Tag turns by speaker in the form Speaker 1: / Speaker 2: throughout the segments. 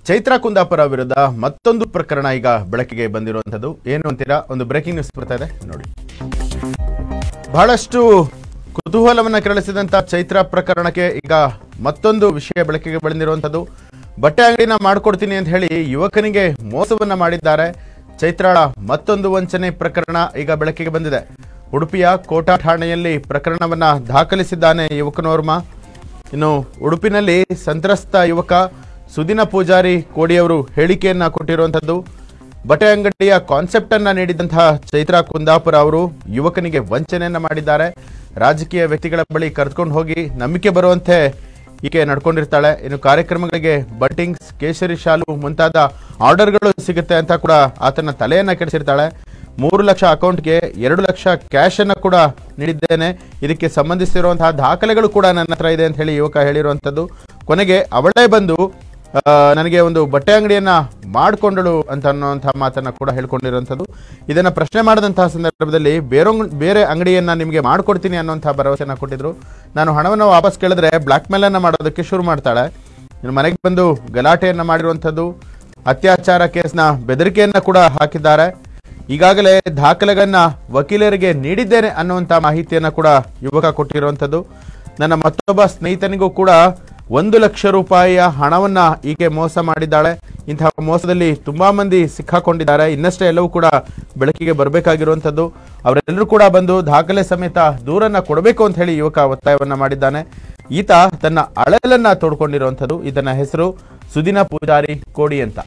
Speaker 1: ಚೈತ್ರಾ ಕುಂದಾಪುರ ವಿರುದ್ಧ ಮತ್ತೊಂದು ಪ್ರಕರಣ ಈಗ ಬೆಳಕಿಗೆ ಬಂದಿರುವಂಥದ್ದು ಏನು ಅಂತೀರಾ ಒಂದು ಬ್ರೇಕಿಂಗ್ ನ್ಯೂಸ್ ಬರ್ತಾ ಇದೆ ನೋಡಿ ಬಹಳಷ್ಟು ಕುತೂಹಲವನ್ನ ಕೆರಳಿಸಿದಂತ ಚೈತ್ರ ಪ್ರಕರಣಕ್ಕೆ ಈಗ ಮತ್ತೊಂದು ವಿಷಯ ಬೆಳಕಿಗೆ ಬಂದಿರುವಂಥದ್ದು ಬಟ್ಟೆ ಅಂಗಡಿನ ಮಾಡ್ಕೊಡ್ತೀನಿ ಅಂತ ಹೇಳಿ ಯುವಕನಿಗೆ ಮೋಸವನ್ನ ಮಾಡಿದ್ದಾರೆ ಚೈತ್ರಾಳ ಮತ್ತೊಂದು ವಂಚನೆ ಪ್ರಕರಣ ಈಗ ಬೆಳಕಿಗೆ ಬಂದಿದೆ ಉಡುಪಿಯ ಕೋಟಾ ಠಾಣೆಯಲ್ಲಿ ಪ್ರಕರಣವನ್ನ ದಾಖಲಿಸಿದ್ದಾನೆ ಯುವಕನೋರ್ಮ ಇನ್ನು ಉಡುಪಿನಲ್ಲಿ ಸಂತ್ರಸ್ತ ಯುವಕ ಸುದಿನ ಪೂಜಾರಿ ಕೋಡಿಯವರು ಹೇಳಿಕೆಯನ್ನ ಕೊಟ್ಟಿರುವಂಥದ್ದು ಬಟ್ಟೆ ಅಂಗಡಿಯ ಕಾನ್ಸೆಪ್ಟ್ ಅನ್ನ ನೀಡಿದಂತಹ ಚೈತ್ರಾ ಕುಂದಾಪುರ ಅವರು ಯುವಕನಿಗೆ ವಂಚನೆಯನ್ನ ಮಾಡಿದ್ದಾರೆ ರಾಜಕೀಯ ವ್ಯಕ್ತಿಗಳ ಬಳಿ ಕರೆದುಕೊಂಡು ಹೋಗಿ ನಂಬಿಕೆ ಬರುವಂತೆ ಈಕೆ ನಡ್ಕೊಂಡಿರ್ತಾಳೆ ಇನ್ನು ಕಾರ್ಯಕ್ರಮಗಳಿಗೆ ಬಟ್ಟಿಂಗ್ಸ್ ಕೇಸರಿ ಶಾಲು ಮುಂತಾದ ಆರ್ಡರ್ಗಳು ಸಿಗುತ್ತೆ ಅಂತ ಕೂಡ ಆತನ ತಲೆಯನ್ನ ಕೆಡಿಸಿರ್ತಾಳೆ ಮೂರು ಲಕ್ಷ ಅಕೌಂಟ್ಗೆ ಎರಡು ಲಕ್ಷ ಕ್ಯಾಶ್ ಅನ್ನ ಕೂಡ ನೀಡಿದ್ದೇನೆ ಇದಕ್ಕೆ ಸಂಬಂಧಿಸಿರುವಂತಹ ದಾಖಲೆಗಳು ಕೂಡ ನನ್ನ ಹತ್ರ ಇದೆ ಅಂತ ಹೇಳಿ ಯುವಕ ಹೇಳಿರುವಂಥದ್ದು ಕೊನೆಗೆ ಅವಳೇ ಬಂದು ಆ, ನನಗೆ ಒಂದು ಬಟ್ಟೆ ಅಂಗಡಿಯನ್ನ ಮಾಡಿಕೊಂಡಳು ಅಂತ ಅನ್ನುವಂತಹ ಮಾತನ್ನ ಕೂಡ ಹೇಳ್ಕೊಂಡಿರುವಂಥದ್ದು ಇದನ್ನ ಪ್ರಶ್ನೆ ಮಾಡಿದಂತಹ ಸಂದರ್ಭದಲ್ಲಿ ಬೇರೆ ಬೇರೆ ಅಂಗಡಿಯನ್ನ ನಿಮಗೆ ಮಾಡ್ಕೊಡ್ತೀನಿ ಅನ್ನುವಂತಹ ಭರವಸೆನ ಕೊಟ್ಟಿದ್ರು ನಾನು ಹಣವನ್ನು ವಾಪಸ್ ಕೇಳಿದ್ರೆ ಬ್ಲಾಕ್ ಮೇಲನ್ನ ಮಾಡೋದಕ್ಕೆ ಶುರು ಮಾಡ್ತಾಳೆ ಇನ್ನು ಮನೆಗೆ ಬಂದು ಗಲಾಟೆಯನ್ನ ಮಾಡಿರುವಂಥದ್ದು ಅತ್ಯಾಚಾರ ಕೇಸ್ನ ಬೆದರಿಕೆಯನ್ನ ಕೂಡ ಹಾಕಿದ್ದಾರೆ ಈಗಾಗಲೇ ದಾಖಲೆಗಳನ್ನ ವಕೀಲರಿಗೆ ನೀಡಿದ್ದೇನೆ ಅನ್ನುವಂಥ ಮಾಹಿತಿಯನ್ನ ಕೂಡ ಯುವಕ ಕೊಟ್ಟಿರುವಂಥದ್ದು ನನ್ನ ಮತ್ತೊಬ್ಬ ಸ್ನೇಹಿತನಿಗೂ ಕೂಡ ಒಂದು ಲಕ್ಷ ರೂಪಾಯಿಯ ಹಣವನ್ನ ಈಕೆ ಮೋಸ ಮಾಡಿದ್ದಾಳೆ ಇಂತಹ ಮೋಸದಲ್ಲಿ ತುಂಬಾ ಮಂದಿ ಸಿಕ್ಕಾಕೊಂಡಿದ್ದಾರೆ ಇನ್ನಷ್ಟೇ ಎಲ್ಲವೂ ಕೂಡ ಬೆಳಕಿಗೆ ಬರಬೇಕಾಗಿರುವಂಥದ್ದು ಅವರೆಲ್ಲರೂ ಕೂಡ ಬಂದು ದಾಖಲೆ ಸಮೇತ ದೂರನ್ನ ಕೊಡಬೇಕು ಅಂತ ಹೇಳಿ ಯುವಕ ಒತ್ತಾಯವನ್ನ ಮಾಡಿದ್ದಾನೆ ಈತ ತನ್ನ ಅಳಲನ್ನ ತೋಡ್ಕೊಂಡಿರುವಂಥದ್ದು ಇದನ್ನ ಹೆಸರು ಸುದಿನ ಪೂಜಾರಿ ಕೋಡಿ ಅಂತ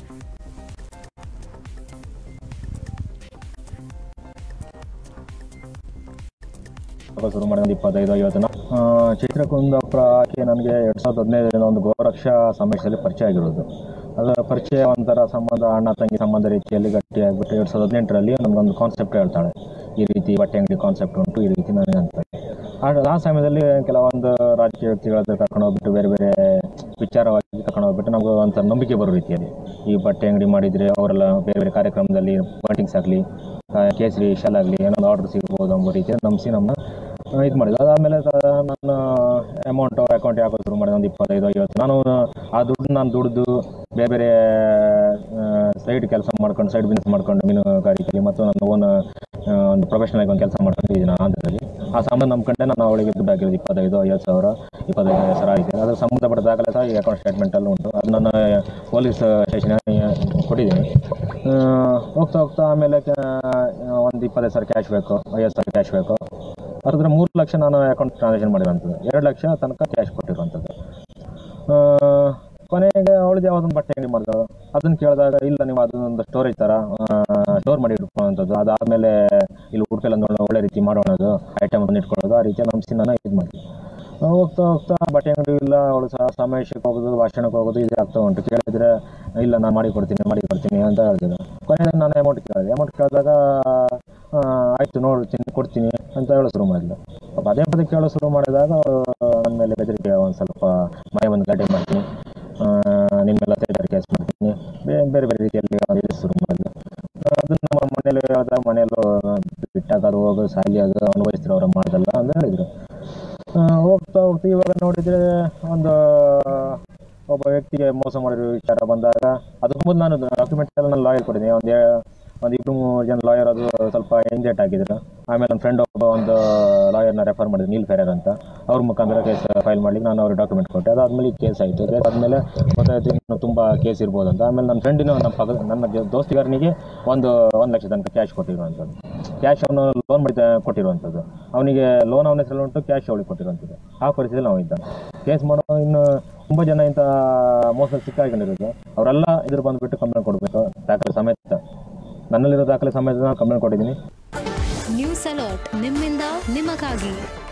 Speaker 2: ಆಗ ಶುರು ಮಾಡಿದ ಇಪ್ಪತ್ತೈದು ಐವತ್ತು ಆ, ಚಿತ್ರಕುಂದಾಪುರಕ್ಕೆ ನನಗೆ ಎರಡು ಸಾವಿರದ ಹದಿನೈದರಿಂದ ಒಂದು ಗೋರಕ್ಷಾ ಸಮಾವೇಶದಲ್ಲಿ ಪರಿಚಯ ಆಗಿರೋದು ಅದರ ಪರಿಚಯ ಒಂಥರ ಸಂಬಂಧ ಅಣ್ಣ ತಂಗಿ ಸಂಬಂಧ ರೀತಿಯಲ್ಲಿ ಗಟ್ಟಿಯಾಗ್ಬಿಟ್ಟು ಎರಡು ಸಾವಿರದ ಹದಿನೆಂಟರಲ್ಲಿ ನನಗೊಂದು ಕಾನ್ಸೆಪ್ಟ್ ಹೇಳ್ತಾಳೆ ಈ ರೀತಿ ಬಟ್ಟೆ ಅಂಗಡಿ ಕಾನ್ಸೆಪ್ಟ್ ಉಂಟು ಈ ರೀತಿ ನನಗೆ ಅಂತ ಆ ಆ ಸಮಯದಲ್ಲಿ ಕೆಲವೊಂದು ರಾಜಕೀಯ ವ್ಯಕ್ತಿಗಳ ಹತ್ರ ಕರ್ಕೊಂಡು ಹೋಗ್ಬಿಟ್ಟು ಬೇರೆ ಬೇರೆ ವಿಚಾರವಾಗಿ ಕರ್ಕೊಂಡು ಹೋಗ್ಬಿಟ್ಟು ನಮಗೆ ಒಂಥರ ನಂಬಿಕೆ ಬರೋ ರೀತಿಯಲ್ಲಿ ಈ ಬಟ್ಟೆ ಅಂಗಡಿ ಮಾಡಿದರೆ ಅವರೆಲ್ಲ ಬೇರೆ ಬೇರೆ ಕಾರ್ಯಕ್ರಮದಲ್ಲಿ ಬಂಟಿಂಗ್ಸ್ ಆಗಲಿ ಕೇಸರಿ ಶೆಲ್ ಆಗಲಿ ಏನೊಂದು ಆರ್ಡರ್ ಸಿಗ್ಬೋದು ಎಂಬ ರೀತಿಯಲ್ಲಿ ನಂಬಿಸಿ ನಮ್ಮನ್ನ ಇದು ಮಾಡಿದ್ರು ಅದಾದಮೇಲೆ ನಾನು ಅಮೌಂಟ್ ಅವ್ರ ಅಕೌಂಟ್ ಹಾಕೋದು ಶುರು ಮಾಡಿದೆ ಒಂದು ಇಪ್ಪತ್ತೈದು ಐವತ್ತು ನಾನು ಆ ದುಡ್ಡು ನಾನು ದುಡ್ದು ಬೇರೆ ಬೇರೆ ಸೈಡ್ ಕೆಲಸ ಮಾಡ್ಕೊಂಡು ಸೈಡ್ ಬಿಸ್ನೆಸ್ ಮಾಡ್ಕೊಂಡು ಮೀನುಗಾರಿಕೆಯಲ್ಲಿ ಮತ್ತು ನನ್ನ ಓನ್ ಒಂದು ಪ್ರೊಫೆಷನಲ್ ಆಗಿ ಒಂದು ಕೆಲಸ ಮಾಡ್ಕೊಂಡಿದ್ದೀನಿ ನಾನು ಆಂಧ್ರದಲ್ಲಿ ಆ ಸಂಬಂಧ ನಂಬ್ಕೊಂಡೆ ನಾನು ಅವಳಿಗೆ ದುಡ್ಡು ಹಾಕಿರೋದು ಇಪ್ಪತ್ತೈದು ಐವತ್ತು ಸಾವಿರ ಇಪ್ಪತ್ತೈದು ಸಾವಿರ ಆಗಿದೆ ಅದ್ರ ಸಂಬಂಧಪಟ್ಟ ದಾಖಲೆ ಸಹ ಈ ಅಕೌಂಟ್ ಸ್ಟೇಟ್ಮೆಂಟಲ್ಲೂ ಉಂಟು ಅದು ನಾನು ಪೊಲೀಸ್ ಸ್ಟೇಷನ್ ಕೊಟ್ಟಿದ್ದೀನಿ ಆ, ಹೋಗ್ತಾ ಹೋಗ್ತಾ ಆಮೇಲೆ ಒಂದು ಇಪ್ಪತ್ತೈದು ಸಾವಿರ ಕ್ಯಾಶ್ ಬೇಕು ಐವತ್ತು ಸಾವಿರ ಕ್ಯಾಶ್ ಬೇಕು ಅದ್ರ ಮೂರು ಲಕ್ಷ ನಾನು ಅಕೌಂಟ್ ಟ್ರಾನ್ಸಾಕ್ಷನ್ ಮಾಡಿರೋಂಥದ್ದು ಎರಡು ಲಕ್ಷ ತನಕ ಕ್ಯಾಶ್ ಕೊಟ್ಟಿರುವಂಥದ್ದು ಆ, ಕೊನೆಗೆ ಅವಳಿಗೆ ಯಾವುದೊಂದು ಬಟ್ಟೆ ಅಂಗಡಿ ಮಾಡಿದ್ರು ಅದನ್ನ ಕೇಳಿದಾಗ ಇಲ್ಲ ನೀವು ಅದನ್ನೊಂದು ಸ್ಟೋರೇಜ್ ಥರ ಸ್ಟೋರ್ ಮಾಡಿ ಇಟ್ಕೊಳ್ಳೋಂಥದ್ದು ಅದಾದಮೇಲೆ ಇಲ್ಲಿ ಉಡುಪಿಯಲ್ಲಿ ಒಂದು ಒಳ್ಳೆ ರೀತಿ ಮಾಡೋಣದು ಐಟಮ್ ಅನ್ನು ಇಟ್ಕೊಳ್ಳೋದು ಆ ರೀತಿ ನಂಬಿಸಿ ನಾನು ಇದು ಮಾಡಿದೆ ಆ, ಹೋಗ್ತಾ ಹೋಗ್ತಾ ಬಟ್ಟೆ ಅಂಗಡಿ ಇಲ್ಲ ಅವಳು ಸಹ ಸಮಾವೇಶಕ್ಕೆ ಹೋಗೋದು ಭಾಷಣಕ್ಕೆ ಹೋಗೋದು ಇದು ಆಗ್ತಾ ಉಂಟು ಕೇಳಿದ್ರೆ ಇಲ್ಲ ನಾನು ಮಾಡಿ ಕೊಡ್ತೀನಿ ಮಾಡಿ ಕೊಡ್ತೀನಿ ಅಂತ ಹೇಳ್ತಿದ್ದೆ ಕೊನೆಗೆ ನಾನು ಅಮೌಂಟ್ ಕೇಳಿದೆ ಅಮೌಂಟ್ ಕೇಳಿದಾಗ ಆ, ಆಯ್ತು ನೋಡ್ತೀನಿ ಕೊಡ್ತೀನಿ ಅಂತ ಹೇಳೋ ಶುರು ಮಾಡಿದ್ಲು ಪಾಪ ಅದೇ ಪದೇ ಕೇಳೋ ಶುರು ಮಾಡಿದಾಗ ಅವ್ರು ನನ್ನ ಮೇಲೆ ಬೆದರಿಕೆ ಒಂದು ಸ್ವಲ್ಪ ಮನೆ ಬಂದು ಗಡ್ಡೆ ಮಾಡ್ತೀನಿ ಆ, ನಿನ್ನ ಮೇಲೆ ಹತ್ತೈದಾರು ಕೇಸ್ ಮಾಡ್ತೀನಿ ಬೇರೆ ಬೇರೆ ಬೇರೆ ರೀತಿಯಲ್ಲಿ ಅವ್ರು ಇದು ಶುರು ಮಾಡಿದ್ಲು ಅದನ್ನ ನಮ್ಮ ಮನೇಲಿ ಹೇಳಿದಾಗ ಮನೆಯಲ್ಲೂ ಬಿಟ್ಟಾಗ ಅದು ಹೋಗೋದು ಸಾಲಿ ಅದು ಅನುಭವಿಸ್ತಾರೆ ಅವ್ರ ಮಾಡೋದಲ್ಲ ಅಂತ ಹೇಳಿದ್ರು ಆ, ಹೋಗ್ತಾ ಹೋಗ್ತಾ ಇವಾಗ ನೋಡಿದ್ರೆ ಒಂದು ಒಬ್ಬ ವ್ಯಕ್ತಿಗೆ ಮೋಸ ಮಾಡಿರೋ ವಿಚಾರ ಬಂದಾಗ ಅದಕ್ಕೆ ಮೊದಲು ನಾನು ಡಾಕ್ಯುಮೆಂಟ್ ಎಲ್ಲ ನಾನು ಲಾಯರ್ ಕೊಟ್ಟಿದ್ದೀನಿ ಒಂದು ಒಂದು ಇಬ್ಬರು ಮೂರು ಜನ ಲಾಯರ್ ಅದು ಸ್ವಲ್ಪ ಎಂಜೆಟ್ ಆಗಿದ್ರು ಆಮೇಲೆ ನನ್ನ ಫ್ರೆಂಡ್ ಒಬ್ಬ ಒಂದು ಲಾಯರ್ನ ರೆಫರ್ ಮಾಡಿದ್ರು ನೀಲ್ ಫೆರರ್ ಅಂತ ಅವ್ರ ಮುಖಾಂತರ ಕೇಸ್ ಫೈಲ್ ಮಾಡ್ಲಿಕ್ಕೆ ನಾನು ಅವ್ರಿಗೆ ಡಾಕ್ಯುಮೆಂಟ್ ಕೊಟ್ಟೆ ಅದಾದ್ಮೇಲೆ ಕೇಸ್ ಆಯಿತು ಕೇಸ್ ಆದಮೇಲೆ ಗೊತ್ತಾಯ್ತು ಇನ್ನು ತುಂಬ ಕೇಸ್ ಇರ್ಬೋದು ಅಂತ ಆಮೇಲೆ ನನ್ನ ಫ್ರೆಂಡಿನ ನಮ್ಮ ಪಕ್ಕ ನನ್ನ ಜೊ- ದೋಸ್ತಿಗಾರನಿಗೆ ಒಂದು ಒಂದು ಲಕ್ಷ ತನಕ ಕ್ಯಾಶ್ ಕೊಟ್ಟಿರುವಂಥದ್ದು ಕ್ಯಾಶ್ ಅವನು ಲೋನ್ ಮಾಡಿ ತ- ಕೊಟ್ಟಿರುವಂಥದ್ದು ಅವನಿಗೆ ಲೋನ್ ಅವನ ಹೆಸರಲ್ಲಿ ಉಂಟು ಕ್ಯಾಶ್ ಅವಳಿಗೆ ಕೊಟ್ಟಿರುವಂಥದ್ದು ಆ ಪರಿಸ್ಥಿತಿಯಲ್ಲಿ ನಾವು ಇದ್ದ ಕೇಸ್ ಮಾಡೋ ಇನ್ನು ತುಂಬ ಜನ ಇಂಥ ಮೋಸ ಸಿಕ್ಕಾಕೊಂಡಿರೋದು ಅವರೆಲ್ಲ ಇದ್ರ ಬಂದುಬಿಟ್ಟು ಕಂಪ್ಲೇಂಟ್ ಕೊಡಬೇಕು ದಾಖಲೆ ಸಮೇತ ನನ್ನಲ್ಲಿರೋ ದಾಖಲೆ ಸಮೇತ ನಾನು ಕಂಪ್ಲೇಂಟ್ ಕೊಟ್ಟಿದ್ದೀನಿ
Speaker 3: ನ್ಯೂಸ್ ಅಲರ್ಟ್ ನಿಮ್ಮಿಂದ ನಿಮಗಾಗಿ